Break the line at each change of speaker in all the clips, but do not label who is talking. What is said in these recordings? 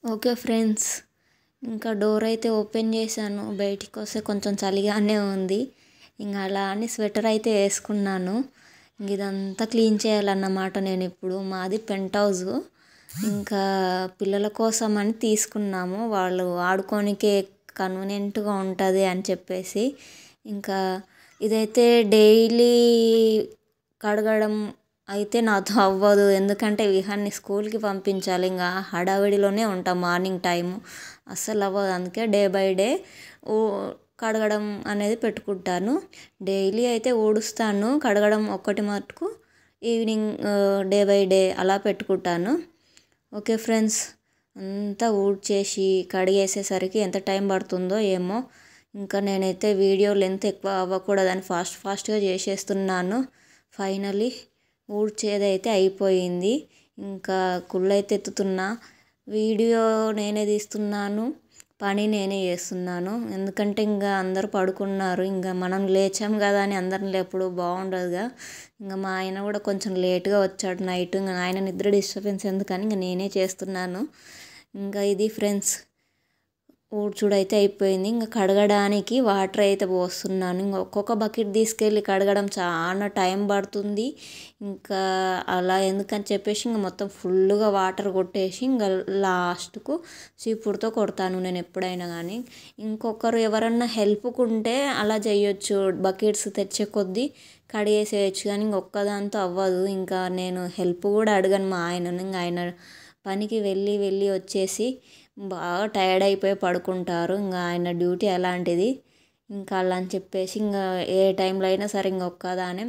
okay friends ఇంకా door అయితే open చేశాను బయటికి వస్తే కొంచెం చలిగానే ఉంది ఇంకా అలా అని స్వెటర్ అయితే వేసుకున్నాను ఇంక ఇదంతా క్లీన్ చేయాలన్నమాట నేను ఇప్పుడు మాది పెంట్ హౌస్ ఇంకా పిల్లల కోసం అని తీసుకున్నాము వాళ్ళు ఆడుకోనికే కన్వీనియంట్గా ఉంటుంది అని చెప్పేసి ఇంకా ఇదైతే డైలీ కడగడం అయితే నాతో అవ్వదు ఎందుకంటే విహాన్ని స్కూల్కి పంపించాలి ఇంకా హడావిడిలోనే ఉంటాం మార్నింగ్ టైము అస్సలు అవ్వదు అందుకే డే బై డే ఊ కడగడం అనేది పెట్టుకుంటాను డైలీ అయితే ఊడుస్తాను కడగడం ఒక్కటి మటుకు ఈవినింగ్ డే బై డే అలా పెట్టుకుంటాను ఓకే ఫ్రెండ్స్ అంతా ఊడ్చేసి కడిగేసేసరికి ఎంత టైం పడుతుందో ఏమో ఇంకా నేనైతే వీడియో లెంత్ ఎక్కువ అవ్వకూడదని ఫాస్ట్ ఫాస్ట్గా చేసేస్తున్నాను ఫైనలీ ఊడ్చేదైతే అయిపోయింది ఇంకా కుళ్ళైతే ఎత్తుతున్నా వీడియో నేనే తీస్తున్నాను పని నేనే చేస్తున్నాను ఎందుకంటే ఇంకా అందరూ పడుకున్నారు ఇంకా మనం లేచాం కదా అని అందరిని లేపుడు బాగుండదుగా ఇంకా మా ఆయన కూడా కొంచెం లేట్గా వచ్చాడు నైట్ ఇంకా ఆయన నిద్ర డిస్టర్బెన్స్ ఎందుకని ఇంకా నేనే చేస్తున్నాను ఇంకా ఇది ఫ్రెండ్స్ ఊడ్చుడు అయితే అయిపోయింది ఇంకా కడగడానికి వాటర్ అయితే పోస్తున్నాను ఇంకా ఒక్కొక్క బకెట్ తీసుకెళ్ళి కడగడం చాలా టైం పడుతుంది ఇంకా అలా ఎందుకని చెప్పేసి ఇంకా మొత్తం ఫుల్గా వాటర్ కొట్టేసి ఇంకా లాస్ట్కు చీపుడుతో కొడతాను నేను ఎప్పుడైనా కానీ ఇంకొకరు ఎవరన్నా హెల్ప్కు ఉంటే అలా చేయొచ్చు బకెట్స్ తెచ్చే కొద్దీ కడిగేసేయచ్చు కానీ ఇంకొక్కదాంతో అవ్వదు ఇంకా నేను హెల్ప్ కూడా అడగను మా ఆయనను ఇంకా ఆయన పనికి వెళ్ళి వెళ్ళి వచ్చేసి బాగా టైర్డ్ అయిపోయి పడుకుంటారు ఇంకా ఆయన డ్యూటీ అలాంటిది ఇంకా అలా అని చెప్పేసి ఇంకా ఏ టైంలో అయినా సరే ఇంకొక్కదానే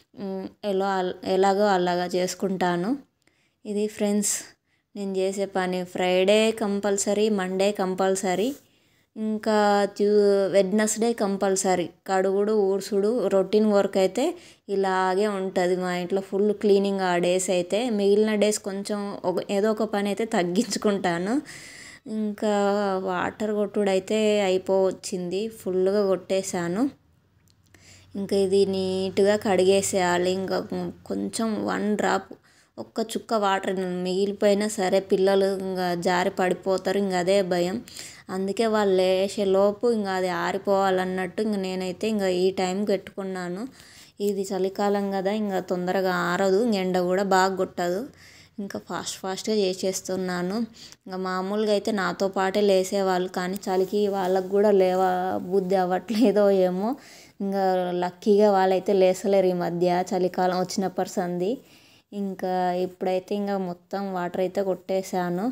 ఎలా ఎలాగో అలాగా చేసుకుంటాను ఇది ఫ్రెండ్స్ నేను చేసే పని ఫ్రైడే కంపల్సరీ మండే కంపల్సరీ ఇంకా ట్యూ వెడ్నెస్డే కంపల్సరీ కడుగుడు ఊడ్చుడు రొటీన్ వర్క్ అయితే ఇలాగే ఉంటుంది మా ఇంట్లో ఫుల్ క్లీనింగ్ ఆ డేస్ అయితే మిగిలిన డేస్ కొంచెం ఒక ఏదో ఒక పని అయితే తగ్గించుకుంటాను ఇంకా వాటర్ కొట్టుడు అయితే అయిపోవచ్చింది ఫుల్గా కొట్టేశాను ఇంకా ఇది నీట్గా కడిగేసేయాలి ఇంకా కొంచెం వన్ డ్రాప్ ఒక్క చుక్క వాటర్ మిగిలిపోయినా సరే పిల్లలు ఇంకా జారి పడిపోతారు ఇంకా అదే భయం అందుకే వాళ్ళు లేచే లోపు ఇంకా అది ఆరిపోవాలన్నట్టు ఇంక నేనైతే ఇంకా ఈ టైం పెట్టుకున్నాను ఇది చలికాలం కదా ఇంకా తొందరగా ఆరదు ఎండ కూడా బాగా కొట్టదు ఇంకా ఫాస్ట్ ఫాస్ట్గా చేసేస్తున్నాను ఇంకా మామూలుగా అయితే నాతో పాటే లేసేవాళ్ళు కానీ చలికి వాళ్ళకు కూడా లేవ బుద్ధి అవ్వట్లేదో ఏమో ఇంకా లక్కీగా వాళ్ళైతే లేసలేరు ఈ మధ్య చలికాలం వచ్చినప్పటి సంది ఇంకా ఇప్పుడైతే ఇంకా మొత్తం వాటర్ అయితే కొట్టేశాను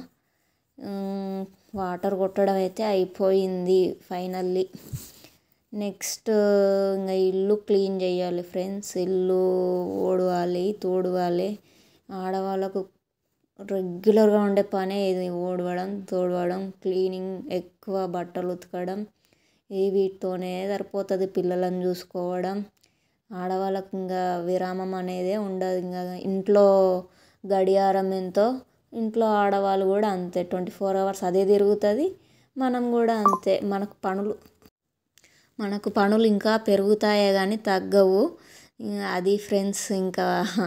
వాటర్ కొట్టడం అయితే అయిపోయింది ఫైనల్లీ నెక్స్ట్ ఇంకా ఇల్లు క్లీన్ చేయాలి ఫ్రెండ్స్ ఇల్లు ఓడవాలి తోడవాలి ఆడవాళ్ళకు రెగ్యులర్గా ఉండే పనే ఇది ఓడవడం తోడవడం క్లీనింగ్ ఎక్కువ బట్టలు ఉతకడం ఈ వీటితోనే సరిపోతుంది పిల్లలను చూసుకోవడం ఆడవాళ్ళకు ఇంకా విరామం అనేదే ఉండదు ఇంకా ఇంట్లో గడియారం ఎంతో ఇంట్లో ఆడవాళ్ళు కూడా అంతే ట్వంటీ ఫోర్ అవర్స్ అదే తిరుగుతుంది మనం కూడా అంతే మనకు పనులు మనకు పనులు ఇంకా పెరుగుతాయే కానీ తగ్గవు అది ఫ్రెండ్స్ ఇంకా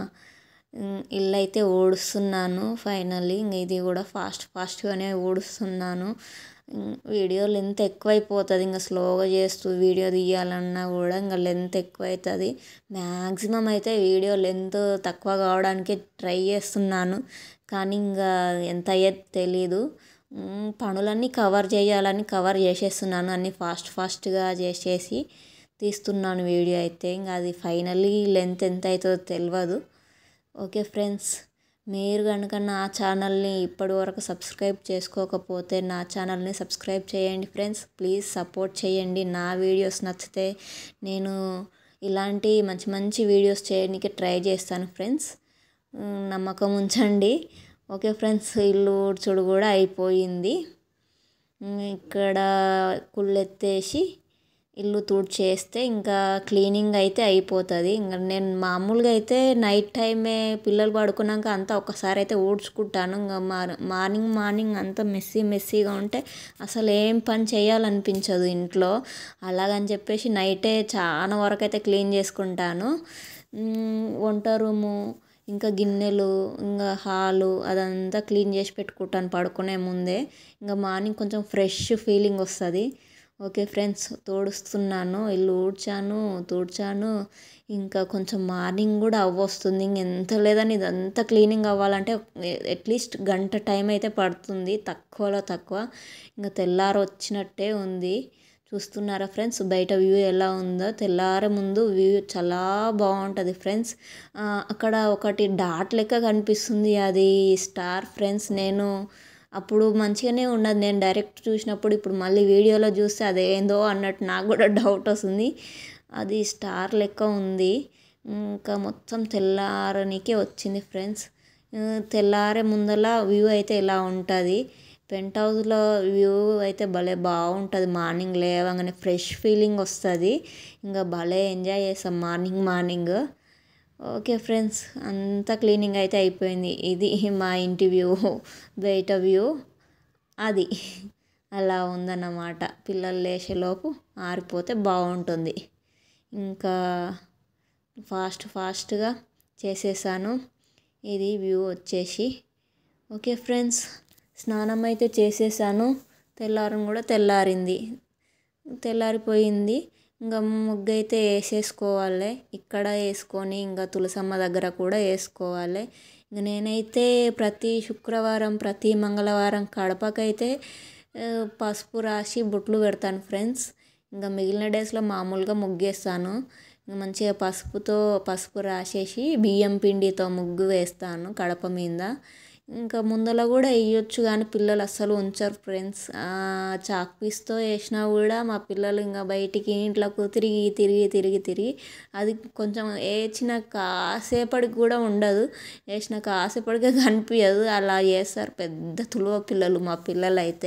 ఇల్లు అయితే ఊడుస్తున్నాను ఫైనల్లీ ఇంక ఇది కూడా ఫాస్ట్ ఫాస్ట్గానే ఊడుస్తున్నాను వీడియో లెంత్ ఎక్కువైపోతుంది ఇంకా స్లోగా చేస్తూ వీడియో తీయాలన్నా కూడా ఇంకా లెంత్ ఎక్కువ అవుతుంది మ్యాక్సిమం అయితే వీడియో లెంత్ తక్కువ కావడానికి ట్రై చేస్తున్నాను కానీ ఇంకా ఎంత అయ్యేది తెలీదు పనులన్నీ కవర్ చేయాలని కవర్ చేసేస్తున్నాను అన్నీ ఫాస్ట్ ఫాస్ట్గా చేసేసి తీస్తున్నాను వీడియో అయితే ఇంకా అది ఫైనల్లీ లెంత్ ఎంత అవుతుందో తెలియదు ఓకే ఫ్రెండ్స్ మీరు కనుక నా ఛానల్ని ఇప్పటి వరకు సబ్స్క్రైబ్ చేసుకోకపోతే నా ఛానల్ని సబ్స్క్రైబ్ చేయండి ఫ్రెండ్స్ ప్లీజ్ సపోర్ట్ చేయండి నా వీడియోస్ నచ్చితే నేను ఇలాంటి మంచి మంచి వీడియోస్ చేయడానికి ట్రై చేస్తాను ఫ్రెండ్స్ నమ్మకం ఉంచండి ఓకే ఫ్రెండ్స్ ఇల్లు ఊడ్చుడు కూడా అయిపోయింది ఇక్కడ కుళ్ళెత్తేసి ఇల్లు తుడిచేస్తే ఇంకా క్లీనింగ్ అయితే అయిపోతుంది ఇంకా నేను మామూలుగా అయితే నైట్ టైమే పిల్లలు పడుకున్నాక అంతా ఒకసారి అయితే ఊడ్చుకుంటాను ఇంకా మార్నింగ్ మార్నింగ్ అంతా మెస్సీ మెస్సీగా ఉంటే అసలు ఏం పని చేయాలనిపించదు ఇంట్లో అలాగని చెప్పేసి నైటే చాలా వరకు అయితే క్లీన్ చేసుకుంటాను వంట రూము ఇంకా గిన్నెలు ఇంకా హాలు అదంతా క్లీన్ చేసి పెట్టుకుంటాను పడుకునే ముందే ఇంకా మార్నింగ్ కొంచెం ఫ్రెష్ ఫీలింగ్ వస్తుంది ఓకే ఫ్రెండ్స్ తుడుస్తున్నాను ఇల్లు ఊడ్చాను తుడిచాను ఇంకా కొంచెం మార్నింగ్ కూడా అవ్వొస్తుంది ఇంక ఎంత లేదని ఇదంతా క్లీనింగ్ అవ్వాలంటే అట్లీస్ట్ గంట టైం అయితే పడుతుంది తక్కువలో తక్కువ ఇంకా తెల్లారి వచ్చినట్టే ఉంది చూస్తున్నారా ఫ్రెండ్స్ బయట వ్యూ ఎలా ఉందో తెల్లారే ముందు వ్యూ చాలా బాగుంటుంది ఫ్రెండ్స్ అక్కడ ఒకటి డాట్ లెక్క కనిపిస్తుంది అది స్టార్ ఫ్రెండ్స్ నేను అప్పుడు మంచిగానే ఉన్నది నేను డైరెక్ట్ చూసినప్పుడు ఇప్పుడు మళ్ళీ వీడియోలో చూస్తే అదేందో అన్నట్టు నాకు కూడా డౌట్ వస్తుంది అది స్టార్ లెక్క ఉంది ఇంకా మొత్తం తెల్లారనికే వచ్చింది ఫ్రెండ్స్ తెల్లారే ముందల వ్యూ అయితే ఇలా ఉంటుంది పెంట్ హౌస్లో వ్యూ అయితే భలే బాగుంటుంది మార్నింగ్ లేవగానే ఫ్రెష్ ఫీలింగ్ వస్తుంది ఇంకా భలే ఎంజాయ్ చేస్తాం మార్నింగ్ మార్నింగ్ ఓకే ఫ్రెండ్స్ అంతా క్లీనింగ్ అయితే అయిపోయింది ఇది మా ఇంటి వ్యూ బయట వ్యూ అది అలా ఉందన్నమాట పిల్లలు లేచేలోపు ఆరిపోతే బాగుంటుంది ఇంకా ఫాస్ట్ ఫాస్ట్గా చేసేసాను ఇది వ్యూ వచ్చేసి ఓకే ఫ్రెండ్స్ స్నానం అయితే చేసేసాను తెల్లారం కూడా తెల్లారింది తెల్లారిపోయింది ఇంకా ముగ్గు అయితే వేసేసుకోవాలి ఇక్కడ వేసుకొని ఇంకా తులసమ్మ దగ్గర కూడా వేసుకోవాలి ఇంక నేనైతే ప్రతి శుక్రవారం ప్రతి మంగళవారం కడపకైతే పసుపు రాసి బొట్లు పెడతాను ఫ్రెండ్స్ ఇంకా మిగిలిన డేస్లో మామూలుగా ముగ్గేస్తాను ఇంకా మంచిగా పసుపుతో పసుపు రాసేసి బియ్యం పిండితో ముగ్గు వేస్తాను కడప మీద ఇంకా ముందర కూడా వేయొచ్చు కానీ పిల్లలు అస్సలు ఉంచరు ఫ్రెండ్స్ చాక్ పీస్తో వేసినా కూడా మా పిల్లలు ఇంకా బయటికి ఇంట్లోకి తిరిగి తిరిగి తిరిగి తిరిగి అది కొంచెం వేసిన కాసేపటికి కూడా ఉండదు వేసిన కాసేపటికే కనిపించదు అలా చేస్తారు పెద్ద తులువ పిల్లలు మా పిల్లలు అయితే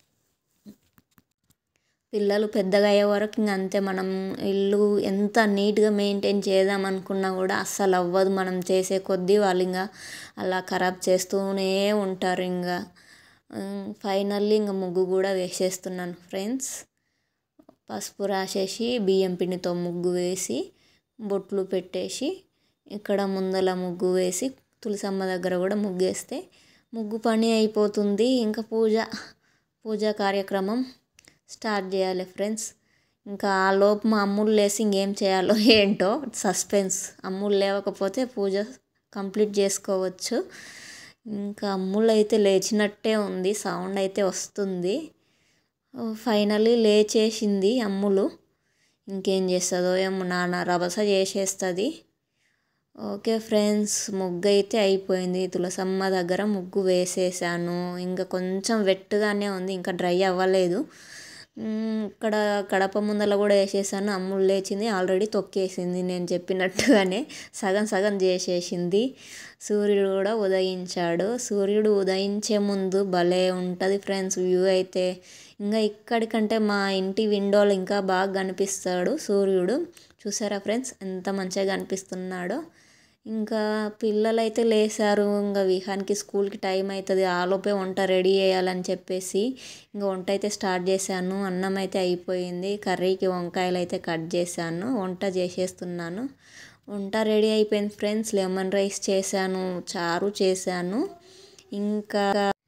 పిల్లలు పెద్దగా అయ్యే వరకు ఇంక అంతే మనం ఇల్లు ఎంత నీట్గా మెయింటైన్ చేద్దాం అనుకున్నా కూడా అస్సలు అవ్వదు మనం చేసే కొద్దీ వాళ్ళు ఇంకా అలా ఖరాబ్ చేస్తూనే ఉంటారు ఇంకా ఫైనల్లీ ఇంకా ముగ్గు కూడా వేసేస్తున్నాను ఫ్రెండ్స్ పసుపు రాసేసి బియ్యం పిండితో ముగ్గు వేసి బొట్లు పెట్టేసి ఇక్కడ ముందల ముగ్గు వేసి తులసమ్మ దగ్గర కూడా ముగ్గు వేస్తే ముగ్గు పని అయిపోతుంది ఇంకా పూజ పూజా కార్యక్రమం స్టార్ట్ చేయాలి ఫ్రెండ్స్ ఇంకా ఆ లోపు మా అమ్ములు లేసి ఇంకేం చేయాలో ఏంటో సస్పెన్స్ అమ్ములు లేవకపోతే పూజ కంప్లీట్ చేసుకోవచ్చు ఇంకా అమ్ములు అయితే లేచినట్టే ఉంది సౌండ్ అయితే వస్తుంది ఫైనల్లీ లేచేసింది అమ్ములు ఇంకేం చేస్తుందో ఏమో నాన్న రభస చేసేస్తుంది ఓకే ఫ్రెండ్స్ ముగ్గు అయితే అయిపోయింది తులసమ్మ దగ్గర ముగ్గు వేసేసాను ఇంకా కొంచెం వెట్టుగానే ఉంది ఇంకా డ్రై అవ్వలేదు ఇక్కడ కడప ముందర కూడా వేసేసాను అమ్ములు లేచింది ఆల్రెడీ తొక్కేసింది నేను చెప్పినట్టుగానే సగం సగం చేసేసింది సూర్యుడు కూడా ఉదయించాడు సూర్యుడు ఉదయించే ముందు భలే ఉంటుంది ఫ్రెండ్స్ వ్యూ అయితే ఇంకా ఇక్కడికంటే మా ఇంటి విండోలో ఇంకా బాగా కనిపిస్తాడు సూర్యుడు చూసారా ఫ్రెండ్స్ ఎంత మంచిగా కనిపిస్తున్నాడో ఇంకా పిల్లలు అయితే లేసారు ఇంకా విహాన్కి స్కూల్కి టైం అవుతుంది ఆలోపే వంట రెడీ చేయాలని చెప్పేసి ఇంకా వంట అయితే స్టార్ట్ చేశాను అన్నం అయితే అయిపోయింది కర్రీకి వంకాయలు అయితే కట్ చేశాను వంట చేసేస్తున్నాను వంట రెడీ అయిపోయింది ఫ్రెండ్స్ లెమన్ రైస్ చేశాను చారు చేశాను ఇంకా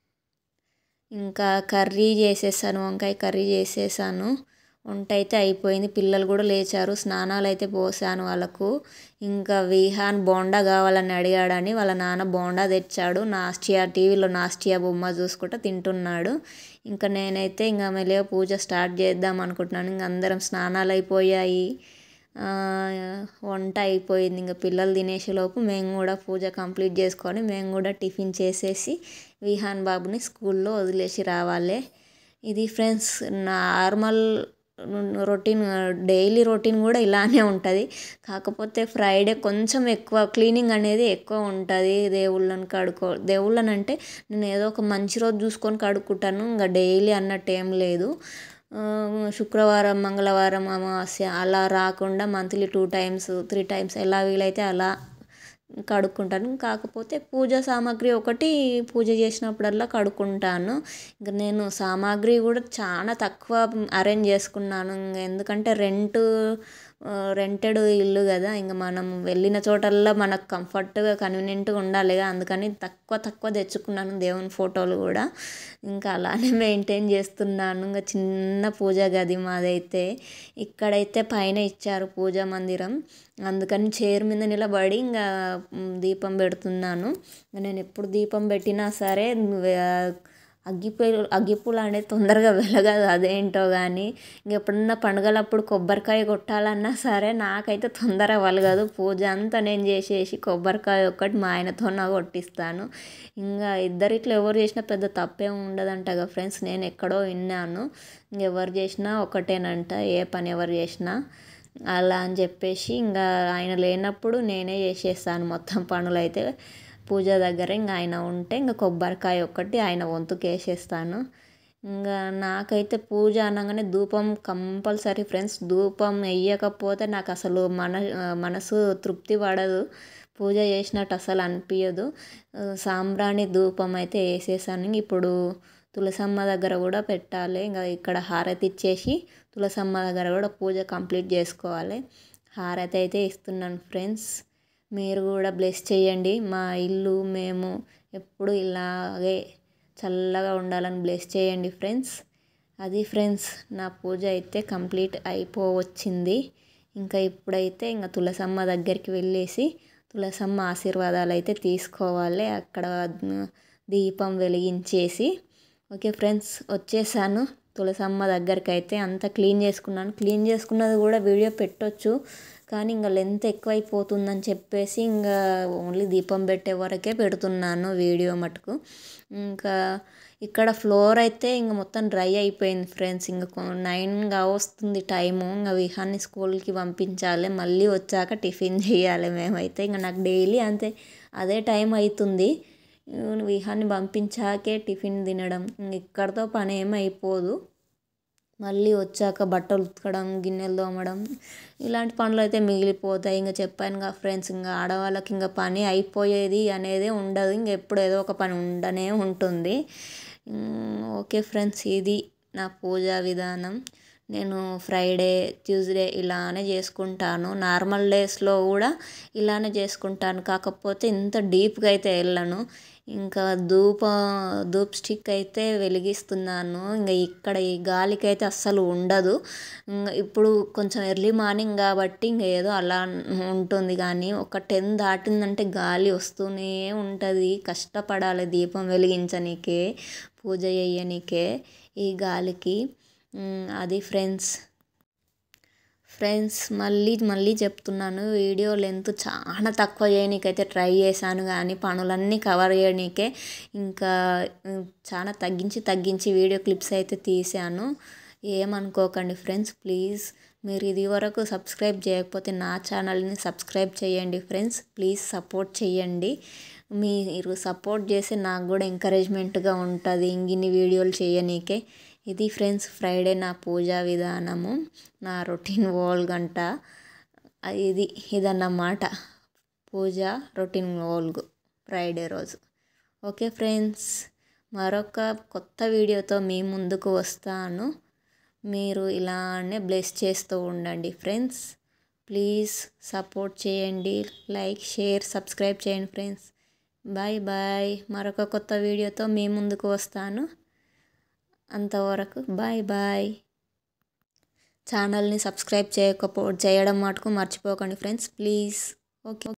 ఇంకా కర్రీ చేసేసాను వంకాయ కర్రీ చేసేసాను వంట అయితే అయిపోయింది పిల్లలు కూడా లేచారు స్నానాలు అయితే పోసాను వాళ్ళకు ఇంకా విహాన్ బోండా కావాలని అడిగాడని వాళ్ళ నాన్న బోండా తెచ్చాడు నాస్టియా టీవీలో నాస్టియా బొమ్మ చూసుకుంటూ తింటున్నాడు ఇంకా నేనైతే ఇంకా మెల్లగా పూజ స్టార్ట్ చేద్దాం అనుకుంటున్నాను ఇంకా అందరం స్నానాలు అయిపోయాయి వంట అయిపోయింది ఇంకా పిల్లలు తినేసేలోపు మేము కూడా పూజ కంప్లీట్ చేసుకొని మేము కూడా టిఫిన్ చేసేసి విహాన్ బాబుని స్కూల్లో వదిలేసి రావాలి ఇది friends normal routine daily routine కూడా ఇలానే ఉంటుంది కాకపోతే ఫ్రైడే కొంచెం ఎక్కువ క్లీనింగ్ అనేది ఎక్కువ ఉంటుంది దేవుళ్ళని కడుక్కో దేవుళ్ళని అంటే నేను ఏదో ఒక మంచి రోజు చూసుకొని కడుక్కుంటాను ఇంకా డైలీ అన్నట్టు ఏం లేదు శుక్రవారం మంగళవారం అమావాస్య అలా రాకుండా monthly two times three times ఎలా వీలైతే అలా కడుక్కుంటాను కాకపోతే పూజ సామాగ్రి ఒకటి పూజ చేసినప్పుడల్లా కడుక్కుంటాను ఇంకా నేను సామాగ్రి కూడా చాలా తక్కువ అరేంజ్ చేసుకున్నాను ఎందుకంటే రెంట్ రెంటెడ్ ఇల్లు కదా ఇంకా మనం వెళ్ళిన చోటల్లా మనకు కంఫర్ట్గా కన్వీనియంట్గా ఉండాలిగా అందుకని తక్కువ తక్కువ తెచ్చుకున్నాను దేవుని ఫోటోలు కూడా ఇంకా అలానే మెయింటైన్ చేస్తున్నాను ఇంకా చిన్న పూజ గది మాదైతే ఇక్కడైతే పైన ఇచ్చారు పూజా మందిరం అందుకని చైర్ మీద నిలబడి ఇంకా దీపం పెడుతున్నాను నేను ఎప్పుడు దీపం పెట్టినా సరే అగ్గిపూలు అగ్గిపూలు అనేది తొందరగా వెలగదు అదేంటో కానీ ఇంకెప్పుడన్నా పండుగలప్పుడు కొబ్బరికాయ కొట్టాలన్నా సరే నాకైతే తొందర వెలగదు పూజ అంతా నేను చేసేసి కొబ్బరికాయ ఒక్కటి మా ఆయనతో నా కొట్టిస్తాను ఇంకా ఇద్దరిట్లో ఎవరు చేసినా పెద్ద తప్పేం ఉండదంట కదా ఫ్రెండ్స్ నేను ఎక్కడో విన్నాను ఎవరు చేసినా ఒకటేనంట ఏ పని ఎవరు చేసినా అలా అని చెప్పేసి ఇంకా ఆయన లేనప్పుడు నేనే చేసేస్తాను మొత్తం పనులు అయితే పూజ దగ్గర ఇంకా ఆయన ఉంటే ఇంకా కొబ్బరికాయ ఒక్కటి ఆయన వంతుకు వేసేస్తాను ఇంకా నాకైతే పూజ అనగానే ధూపం కంపల్సరీ ఫ్రెండ్స్ ధూపం వేయకపోతే నాకు అసలు మన మనసు తృప్తి పడదు పూజ చేసినట్టు అసలు అనిపించదు సాంబ్రాణి ధూపం అయితే వేసేసాను ఇప్పుడు తులసమ్మ దగ్గర కూడా పెట్టాలి ఇంకా ఇక్కడ హారతి ఇచ్చేసి తులసమ్మ దగ్గర కూడా పూజ కంప్లీట్ చేసుకోవాలి హారతి అయితే ఇస్తున్నాను ఫ్రెండ్స్ మీరు కూడా బ్లెస్ చేయండి మా ఇల్లు మేము ఎప్పుడు ఇలాగే చల్లగా ఉండాలని బ్లెస్ చేయండి ఫ్రెండ్స్ అది ఫ్రెండ్స్ నా పూజ అయితే కంప్లీట్ అయిపోవచ్చింది ఇంకా ఇప్పుడైతే ఇంకా తులసమ్మ దగ్గరికి వెళ్ళేసి తులసమ్మ ఆశీర్వాదాలు అయితే తీసుకోవాలి అక్కడ దీపం వెలిగించేసి ఓకే ఫ్రెండ్స్ వచ్చేసాను తులసమ్మ దగ్గరికి అయితే అంతా క్లీన్ చేసుకున్నాను క్లీన్ చేసుకున్నది కూడా వీడియో పెట్టొచ్చు కానీ ఇంకా లెంత్ ఎక్కువైపోతుందని చెప్పేసి ఇంకా ఓన్లీ దీపం పెట్టే వరకే పెడుతున్నాను వీడియో మటుకు ఇంకా ఇక్కడ ఫ్లోర్ అయితే ఇంక మొత్తం డ్రై అయిపోయింది ఫ్రెండ్స్ ఇంకా నైన్గా వస్తుంది టైము ఇంకా విహాన్ని స్కూల్కి పంపించాలి మళ్ళీ వచ్చాక టిఫిన్ చేయాలి మేమైతే ఇంకా నాకు డైలీ అంతే అదే టైం అవుతుంది విహాన్ని పంపించాకే టిఫిన్ తినడం ఇక్కడతో పని ఏమి అయిపోదు మళ్ళీ వచ్చాక బట్టలు ఉతకడం గిన్నెలు తోమడం ఇలాంటి పనులు అయితే మిగిలిపోతాయి ఇంకా చెప్పాను కదా ఫ్రెండ్స్ ఇంకా ఆడవాళ్ళకి ఇంకా పని అయిపోయేది అనేది ఉండదు ఇంక ఎప్పుడు ఏదో ఒక పని ఉండనే ఉంటుంది ఓకే ఫ్రెండ్స్ ఇది నా పూజా విధానం నేను ఫ్రైడే ట్యూస్డే ఇలానే చేసుకుంటాను నార్మల్ డేస్లో కూడా ఇలానే చేసుకుంటాను కాకపోతే ఇంత డీప్గా అయితే వెళ్ళను ఇంకా ధూప ధూప్ స్టిక్ అయితే వెలిగిస్తున్నాను ఇంకా ఇక్కడ ఈ గాలికి అయితే అస్సలు ఉండదు ఇప్పుడు కొంచెం ఎర్లీ మార్నింగ్ కాబట్టి ఇంకా ఏదో అలా ఉంటుంది కానీ ఒక టెన్ దాటిందంటే గాలి వస్తూనే ఉంటుంది కష్టపడాలి దీపం వెలిగించనీకే పూజ చేయనీకే ఈ గాలికి అది ఫ్రెండ్స్ ఫ్రెండ్స్ మళ్ళీ మళ్ళీ చెప్తున్నాను వీడియో లెంత్ చాలా తక్కువ చేయనీకైతే ట్రై చేశాను కానీ పనులన్నీ కవర్ చేయనీకే ఇంకా చాలా తగ్గించి తగ్గించి వీడియో క్లిప్స్ అయితే తీసాను ఏమనుకోకండి ఫ్రెండ్స్ ప్లీజ్ మీరు ఇది వరకు సబ్స్క్రైబ్ చేయకపోతే నా ఛానల్ని సబ్స్క్రైబ్ చేయండి ఫ్రెండ్స్ ప్లీజ్ సపోర్ట్ చేయండి మీరు సపోర్ట్ చేస్తే నాకు కూడా ఎంకరేజ్మెంట్గా ఉంటుంది ఇంగిన్ని వీడియోలు చేయనీకే ఇది ఫ్రెండ్స్ ఫ్రైడే నా పూజా విధానము నా రొటీన్ ఓల్ గంట ఇది ఇదన్నమాట పూజ రొటీన్ ఓల్గు ఫ్రైడే రోజు ఓకే ఫ్రెండ్స్ మరొక కొత్త వీడియోతో మీ ముందుకు వస్తాను మీరు ఇలానే బ్లెస్ చేస్తూ ఉండండి ఫ్రెండ్స్ ప్లీజ్ సపోర్ట్ చేయండి లైక్ షేర్ సబ్స్క్రైబ్ చేయండి ఫ్రెండ్స్ బాయ్ బాయ్ మరొక కొత్త వీడియోతో మీ ముందుకు వస్తాను అంతవరకు బాయ్ బాయ్ ఛానల్ని సబ్స్క్రైబ్ చేయకపో చేయడం మటుకు మర్చిపోకండి ఫ్రెండ్స్ ప్లీజ్ ఓకే